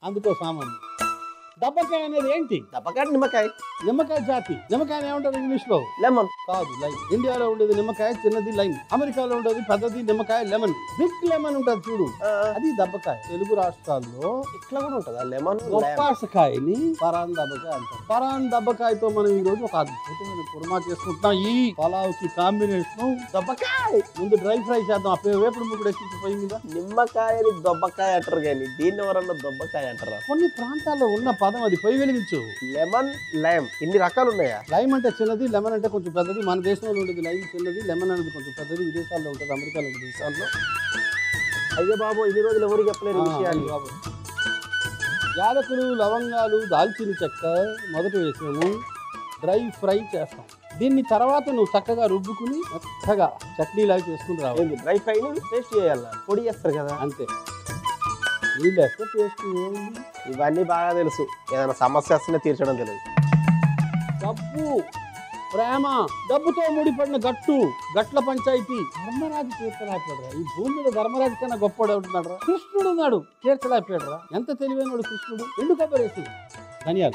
అందుకో సామాన్లు దబ్బకాయ అనేది ఏంటి దప్పకాయ నిమ్మకాయ నిమ్మకాయ జాతి నిమ్మకాయ ఏమంటారు ఇంగ్లీష్ లో లెమన్ కాదు లైమ్ ఇండియాలో ఉండేది నిమ్మకాయ చిన్నది లైమ్ అమెరికాలో ఉండేది పెద్దది నిమ్మకాయ లెమన్ బిగ్ లెమన్ ఉంటుంది చూడు అది దబ్బకాయ తెలుగు రాష్ట్రాల్లో ఇట్లా కూడా ఉంటుందా లెమన్ బొప్పాసకాయని పరాన్ దబ్బకాయ అంటారు పరాన్ దబ్బకాయతో మనం ఈ రోజు ఒక అద్భుతమైన కుర్మా చేసుకుంటున్నాం ఈ పలావ్ కి కాంబినేషన్ దొబ్బకాయ ముందు డ్రై ఫ్రై చేద్దాం ఆ పే- వేపుడు ముగ్గుడు ఎక్కించి పొయ్యి మీద నిమ్మకాయని దొబ్బకాయ అంటారు కానీ దీన్ని ఎవరన్నా దొబ్బకాయ అంటారా కొన్ని ప్రాంతాల్లో ఉన్న పదం అది పొయ్యి వెలిగించు లెమన్ లైమ్ ఇన్ని రకాలు ఉన్నాయా లైమ్ అంటే చిన్నది లెమన్ అంటే కొంచెం పెద్దది మన దేశంలో ఉండేది లైమ్ చిన్నది లెమన్ అనేది కొంచెం పెద్దది విదేశాల్లో ఉంటుంది అమెరికా లాంటి దేశాల్లో అయ్యో బాబు ఇన్ని రోజులు ఎవరు చెప్పలేరు ఈ ఆ, విషయాలు బాబు. యాలకులు లవంగాలు దాల్చిన చెక్క మొదట వేసాము డ్రై ఫ్రై చేస్తాం దీన్ని తర్వాత నువ్వు చక్కగా రుబ్బుకుని మెత్తగా చట్నీలాగా చేసుకుని రావాలి ఏంది డ్రై ఫ్రై పేస్ట్ చేయాలా పొడి చేస్తారు కదా అంతే నీళ్ళు వేస్తే పేస్ట్ ఏముంది ఇవన్నీ బాగా తెలుసు ఏదైనా సమస్య వస్తేనే తీర్చడం తెలియదు డబ్బు ప్రేమ డబ్బుతో ముడిపడిన గట్టు గట్ల పంచాయతీ ధర్మరాజు తీర్చలేకపోయాడురా ఈ భూమి మీద ధర్మరాజు కన్నా గొప్పవాడు ఎవడున్నాడు కృష్ణుడు ఉన్నాడు తీర్చలేకపోయాడురా ఎంత తెలివైనడు కృష్ణుడు ఎండు కొబ్బరి వేసి ధనియాలు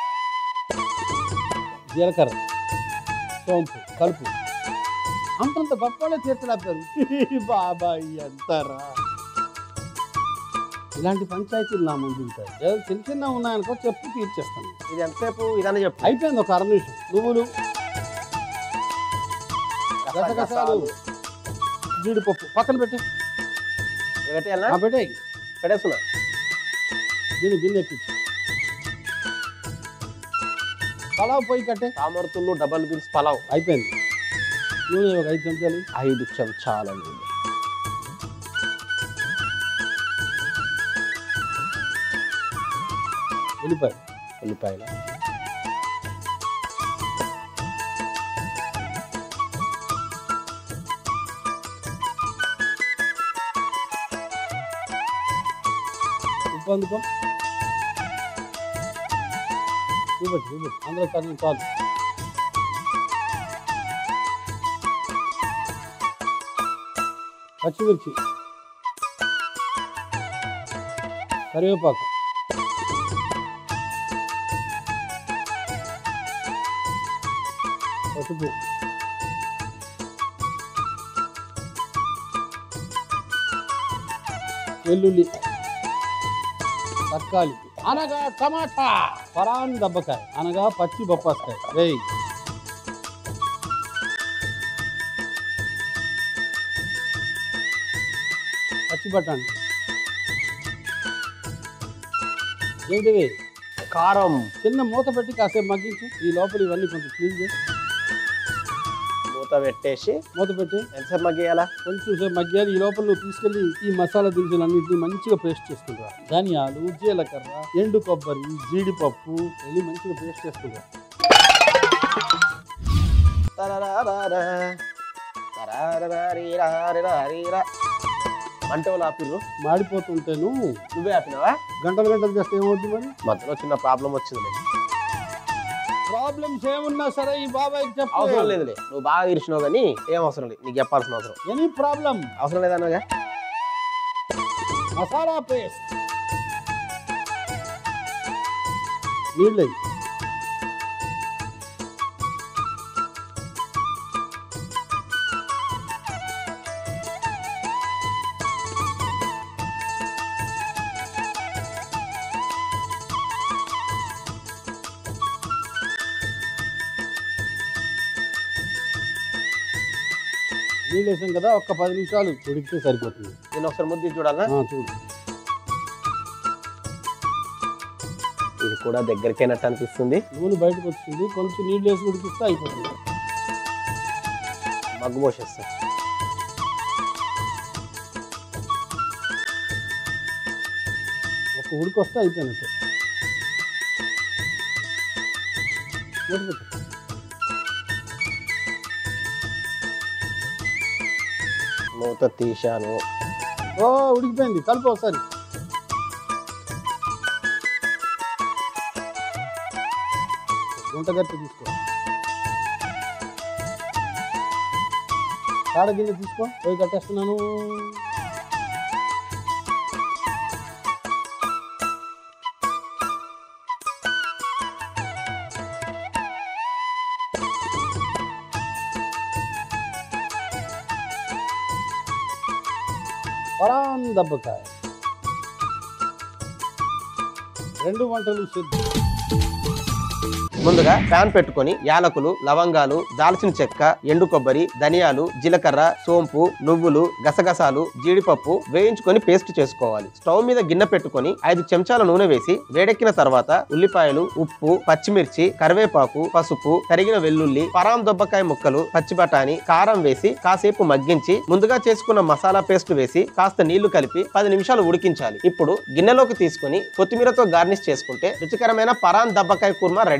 జీలకర్ర సోంపు కలుపు అంతంత గొప్పవాళ్ళే తీర్చలేకపోయారు బాబాయ్ అంటారా ఇలాంటి పంచాయతీలు నా ముందు ఉంటాయి ఏదో చిన్న చిన్న ఉన్నాయనుకో చెప్పు తీర్చేస్తాను ఇది ఎంతసేపు ఇదన్నా చెప్పు అయిపోయింది ఒక అర నిమిషం నువ్వులు గసగసాలు జీడిపప్పు పక్కన పెట్టే పెట్టేయాలా పెట్టే పెట్టేస్తున్నా దీన్ని గిన్నె ఎక్కించు పలావ్ పొయ్యి కట్టే తామరతులు డబల్ బిల్స్ పలావ్ అయిపోయింది నూనె ఒక ఐదు చెంచాలు ఐదు చెంచాలండి ఉల్లిపాయ ఉల్లిపాయలు ఉప్పు అందుకో చూపెట్టు చూపెట్టు అందులో తగిన చాలు పచ్చిమిర్చి కరివేపాకు పసుపు వెల్లుల్లి తక్కాలి అనగా టమాటా పరాన్ దబ్బకాయ అనగా పచ్చి బొప్పాస్కాయ వేయి పచ్చి బఠాణి ఏంటివి కారం చిన్న మూత పెట్టి కాసేపు మగ్గించు ఈ లోపల ఇవన్నీ కొంచెం క్లీన్ చేసి మూత పెట్టేసి మూత పెట్టి ఎంతసేపు మగ్గేయాలా కొంచెం సేపు మగ్గాలి ఈ లోపల నువ్వు తీసుకెళ్లి ఈ మసాలా దినుసులన్నింటినీ మంచిగా పేస్ట్ చేసుకుంటా ధనియాలు జీలకర్ర ఎండు కొబ్బరి జీడిపప్పు వెళ్ళి మంచిగా పేస్ట్ చేసుకుంటా తరరారారా, తరారరారీరారీరారీరా. అంటే వాళ్ళు ఆపిర్రు మాడిపోతుంటేను నువ్వే ఆపినావా గంటలు గంటలు చేస్తే ఏమవుతుంది మరి మధ్యలో చిన్న ప్రాబ్లం వచ్చింది ప్రాబ్లమ్స్ ఏమున్నా సరే ఈ బాబాయ్కి అవసరం చెప్పు లేదులే నువ్వు బాగా తీర్చినావు కానీ ఏం అవసరం లేదు నీకు చెప్పాల్సిన అవసరం ఎనీ ప్రాబ్లం అవసరం లేదన్నాగా మసాలా పేస్ట్ నీళ్ళు నీళ్ళు వేసాం కదా ఒక్క పది నిమిషాలు ఉడికితే సరిపోతుంది నేను ఒకసారి ముద్దు చూడాలా ఆ, చూడు ఇది కూడా దగ్గరికైనట్టు అనిపిస్తుంది నూనె బయటకు వచ్చింది కొంచెం నీళ్ళు వేసి ఉడికిస్తే అయిపోతుంది మగ్గు పోసేస్తా ఒక ఉడికి వస్తే అయిపోయినట్టు మూత పెట్టు. మూత తీశాను ఓ ఉడికిపోయింది కలుపు ఒకసారి గుంట గట్టి తీసుకో కాడ గిన్నె తీసుకో పోయి కట్టేస్తున్నాను పరాన్ దబ్బకాయ రెండు వంటలు సిద్ధం ముందుగా ప్యాన్ పెట్టుకొని యాలకులు లవంగాలు దాల్చిన చెక్క ఎండు కొబ్బరి ధనియాలు జీలకర్ర సోంపు నువ్వులు గసగసాలు జీడిపప్పు వేయించుకొని పేస్ట్ చేసుకోవాలి స్టవ్ మీద గిన్నె పెట్టుకొని ఐదు చెంచాల నూనె వేసి వేడెక్కిన తర్వాత ఉల్లిపాయలు ఉప్పు పచ్చిమిర్చి కరివేపాకు పసుపు తరిగిన వెల్లుల్లి పరాం దొబ్బకాయ ముక్కలు పచ్చి బఠానీ కారం వేసి కాసేపు మగ్గించి ముందుగా చేసుకున్న మసాలా పేస్ట్ వేసి కాస్త నీళ్లు కలిపి పది నిమిషాలు ఉడికించాలి ఇప్పుడు గిన్నెలోకి తీసుకొని కొత్తిమీరతో గార్నిష్ చేసుకుంటే రుచికరమైన పరాన్ దబ్బకాయ కుర్మా రెడీ